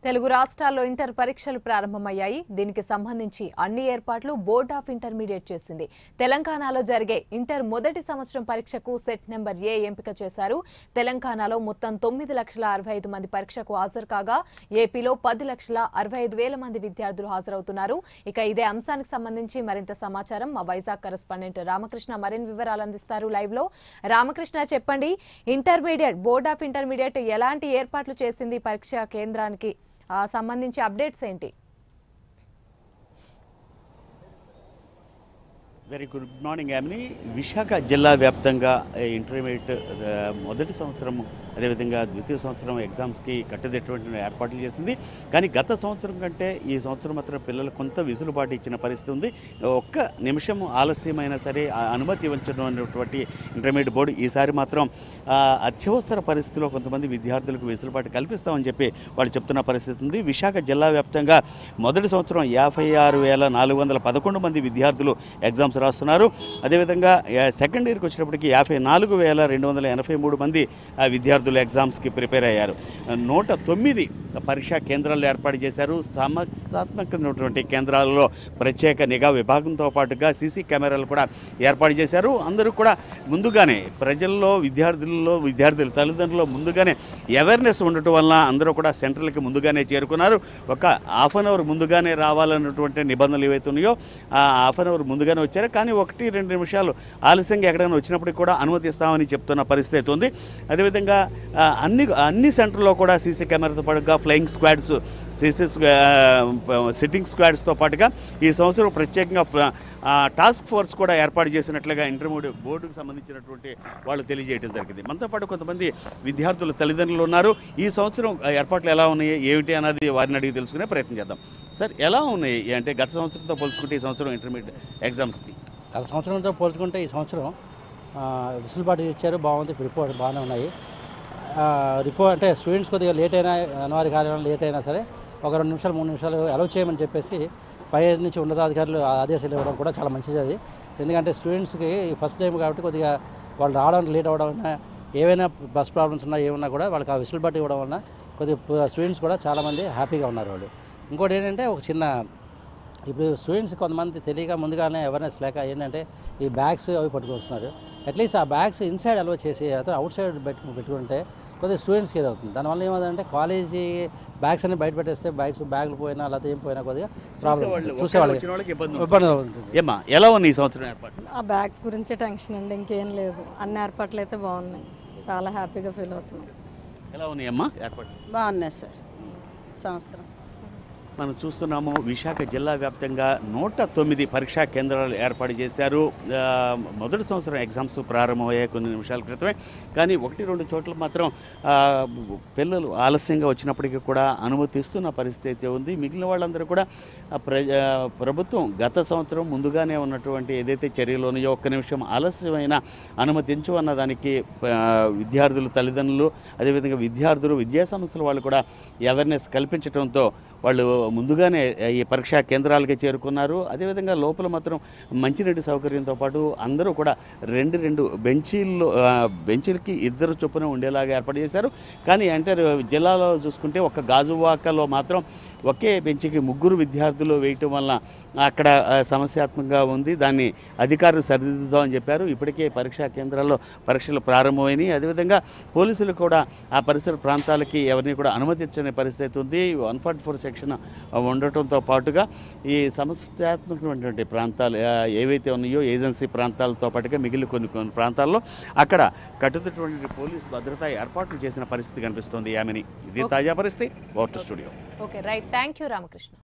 తెలుగు రాష్ట్రాల్లో ఇంటర్ పరీక్షలు ప్రారంభమయ్యాయి దీనికి సంబంధించి అన్ని ఏర్పాట్లు బోర్డ్ ఆఫ్ ఇంటర్మీడియట్ చేసింది తెలంగాణలో జరిగే ఇంటర్ మొదటి సంవత్సరం పరీక్షకు సెట్ నెంబర్ ఏ ఎంపిక చేశారు తెలంగాణలో మొత్తం తొమ్మిది లక్షల అరవై ఐదు మంది పరీక్షకు హాజరు కాగా ఏపీలో పది లక్షల అరవై ఐదు వేల మంది విద్యార్థులు హాజరవుతున్నారు ఇక ఇదే అంశానికి సంబంధించి మరింత సమాచారం మా వైజాగ్ కరెస్పాండెంట్ రామకృష్ణ మరిన్ని వివరాలు అందిస్తారు లైవ్ లో రామకృష్ణ చెప్పండి ఇంటర్మీడియట్ బోర్డ్ ఆఫ్ ఇంటర్మీడియట్ ఎలాంటి ఏర్పాట్లు చేసింది పరీక్షా కేంద్రానికి ఆ, సంబంధించి అప్డేట్స్ ఏంటి very good morning Yamini Visakha జిల్లా వ్యాప్తంగా ఏ, ఇంటర్మీడియట్ ఆ, మొదటి సంవత్సరం అదేవిధంగా ద్వితీయ సంవత్సరం ఎగ్జామ్స్కి కట్టుదిట్టమైన ఏర్పాట్లు చేసింది కానీ గత సంవత్సరం కంటే ఈ సంవత్సరం మాత్రం పిల్లలు కొంత విసులుబాటు ఇచ్చిన పరిస్థితి ఉంది ఒక్క నిమిషం ఆలస్యమైనా సరే ఆ అనుమతి ఇవ్వడం అనేటువంటి ఇంటర్మీడియట్ బోర్డు ఈసారి మాత్రం ఆ, అత్యవసర పరిస్థితిలో కొంతమంది విద్యార్థులకు వెసులుబాటు కల్పిస్తామని చెప్పి వాళ్ళు చెప్తున్న పరిస్థితి ఉంది విశాఖ జిల్లా వ్యాప్తంగా మొదటి సంవత్సరం యాభై ఆరు వేల నాలుగు వందల పదకొండు మంది విద్యార్థులు ఎగ్జామ్స్ రాస్తున్నారు అదేవిధంగా ఆ, సెకండ్ ఇయర్కి వచ్చినప్పటికి యాభై నాలుగు వేల రెండు వందల ఎనభై మూడు మంది ఆ, విద్యార్థులు ఎగ్జామ్స్కి ప్రిపేర్ అయ్యారు నూట తొమ్మిది పరీక్షా కేంద్రాలు ఏర్పాటు చేశారు సమర్థాత్మకమైనటువంటి కేంద్రాలలో ప్రత్యేక నిఘా విభాగంతో పాటుగా సీసీ కెమెరాలు కూడా ఏర్పాటు చేశారు అందరూ కూడా ముందుగానే ప్రజల్లో విద్యార్థుల్లో విద్యార్థుల తల్లిదండ్రులు ముందుగానే అవేర్నెస్ ఉండటం వల్ల అందరూ కూడా సెంటర్లకి ముందుగానే చేరుకున్నారు ఒక హాఫ్ అన్ అవర్ ముందుగానే రావాలన్నటువంటి నిబంధనలు ఏవైతే ఉన్నాయో ఆ హాఫ్ అన్ అవర్ ముందుగానే వచ్చారు కానీ ఒకటి రెండు నిమిషాలు ఆలస్యంగా ఎక్కడైనా వచ్చినప్పటికి కూడా అనుమతిస్తామని చెప్తున్న పరిస్థితి అయితే ఉంది అదేవిధంగా ఆ, అన్ని అన్ని సెంటర్లో కూడా సీసీ కెమెరాతో పాటుగా ఫ్లయింగ్ స్క్వాడ్స్ సీసీ సిట్టింగ్ స్క్వాడ్స్తో పాటుగా ఈ సంవత్సరం ప్రత్యేకంగా ఫ్ల- ఆ, టాస్క్ ఫోర్స్ కూడా ఏర్పాటు చేసినట్లుగా ఇంటర్మీడియట్ బోర్డుకు సంబంధించినటువంటి వాళ్ళు తెలియజేయడం జరిగింది మనతో పాటు కొంతమంది విద్యార్థుల తల్లిదండ్రులు ఉన్నారు ఈ సంవత్సరం ఆ, ఏర్పాట్లు ఎలా ఉన్నాయి ఏమిటి అన్నది వారిని అడిగి తెలుసుకునే ప్రయత్నం చేద్దాం సార్ ఎలా ఉన్నాయి అంటే గత సంవత్సరంతో పోల్చుకుంటే ఈ సంవత్సరం ఇంటర్మీడియట్ ఎగ్జామ్స్కి గత సంవత్సరంతో పోల్చుకుంటే ఈ సంవత్సరం ఆ, వెసులుబాటు ఇచ్చారు బాగుంది రిపోర్ట్ బాగానే ఉన్నాయి ఆ, రిపోర్ట్ అంటే స్టూడెంట్స్ కొద్దిగా లేట్ అయినా అనివార్య కార్యాలయం లేట్ అయినా సరే ఒక రెండు నిమిషాలు మూడు నిమిషాలు అలౌ చేయమని చెప్పేసి పై నుంచి ఉన్నతాధికారులు ఆ ఆదేశాలు ఇవ్వడం కూడా చాలా మంచిది అది ఎందుకంటే స్టూడెంట్స్కి ఫస్ట్ టైం కాబట్టి కొద్దిగా వాళ్ళు రావడానికి లేట్ అవ్వడం వలన ఏవైనా బస్ ప్రాబ్లమ్స్ ఉన్నా ఏమన్నా కూడా వాళ్ళకి ఆ వెసులుబాటు ఇవ్వడం వలన కొద్దిగా స్టూడెంట్స్ కూడా చాలామంది హ్యాపీగా ఉన్నారు వాళ్ళు ఇంకోటి ఏంటంటే ఒక చిన్న ఇప్పుడు స్టూడెంట్స్ కొంతమంది తెలియక ముందుగానే అవేర్నెస్ లేక ఏంటంటే ఈ బ్యాగ్స్ అవి పట్టుకొస్తున్నారు అట్లీస్ట్ ఆ బ్యాగ్స్ ఇన్సైడ్ అలవ చేసి అతను అవుట్ సైడ్ పెట్టు పెట్టుకుంటే కొద్దిగా స్టూడెంట్స్కి ఏదవుతుంది దానివల్ల ఏమవుతుందంటే కాలేజీ బ్యాగ్స్ అన్ని బయట పెట్టేస్తే బ్యాగ్స్ బ్యాగులు పోయినా లేకపోతే ఏం పోయినా కొద్దిగా ప్రాబ్లం చూసేవాళ్ళు- చూసేవాళ్ళకి వచ్చిన వాళ్ళకి ఇబ్బంది ఉంటుంది. ఇబ్బంది అవుతుంది ఏమ్మా ఎలా ఉంది ఈ సంవత్సరం ఏర్పాట్లు ఆ బ్యాగ్స్ గురించే టెన్షన్ అండి ఇంకేం లేదు అన్ని ఏర్పాట్లు అయితే బాగున్నాయి చాలా హ్యాపీగా ఫీల్ అవుతున్నాం ఎలా ఉన్నాయమ్మా ఏర్పాట్లు బాగున్నాయి సార్ సంవత్సరం మనం చూస్తున్నాము విశాఖ జిల్లా వ్యాప్తంగా నూట తొమ్మిది పరీక్షా కేంద్రాలు ఏర్పాటు చేశారు ఆ, మొదటి సంవత్సరం ఎగ్జామ్స్ ప్రారంభమయ్యాయి కొన్ని నిమిషాల క్రితమే కానీ ఒకటి రెండు చోట్ల మాత్రం ఆ, పిల్లలు ఆలస్యంగా వచ్చినప్పటికీ కూడా అనుమతిస్తున్న పరిస్థితి అయితే ఉంది మిగిలిన వాళ్ళందరూ కూడా ఆ, ప్ర ఆ, ప్రభుత్వం గత సంవత్సరం ముందుగానే ఉన్నటువంటి ఏదైతే చర్యలు ఉన్నాయో ఒక్క నిమిషం ఆలస్యమైన అనుమతించు అన్న దానికి ఆ, విద్యార్థులు తల్లిదండ్రులు అదేవిధంగా విద్యార్థులు విద్యా సంస్థల వాళ్ళు కూడా అవేర్నెస్ కల్పించడంతో వాళ్ళు ముందుగానే ఈ పరీక్షా కేంద్రాలకి చేరుకున్నారు అదేవిధంగా లోపల మాత్రం మంచినీటి సౌకర్యంతో పాటు అందరూ కూడా రెండు రెండు బెంచీల్లో ఆ, బెంచీలకి ఇద్దరు చొప్పున ఉండేలాగా ఏర్పాటు చేశారు కానీ అంటే జిల్లాలో చూసుకుంటే ఒక గాజువాకలో మాత్రం ఒకే బెంచ్కి ముగ్గురు విద్యార్థులు వేయటం వల్ల అక్కడ ఆ, సమస్యాత్మకంగా ఉంది దాన్ని అధికారులు సరిదిద్దుదామని చెప్పారు ఇప్పటికే పరీక్షా కేంద్రాల్లో పరీక్షలు ప్రారంభమైనాయి అదేవిధంగా పోలీసులు కూడా ఆ పరిసర ప్రాంతాలకి ఎవరిని కూడా అనుమతించని పరిస్థితి ఉంది వన్ ఫార్టీ ఫోర్ సెక్షన్ ఉండటంతో పాటుగా ఈ సమస్యాత్మకమైనటువంటి ప్రాంతాలు ఆ, ఏవైతే ఉన్నాయో ఏజెన్సీ ప్రాంతాలతో పాటుగా మిగిలిన కొన్ని కొన్ని ప్రాంతాల్లో అక్కడ కట్టుదిట్టటువంటి పోలీసు భద్రతా ఏర్పాట్లు చేసిన పరిస్థితి కనిపిస్తోంది ఆమెని ఇది తాజా పరిస్థితి voter studio okay right thank you Ramakrishna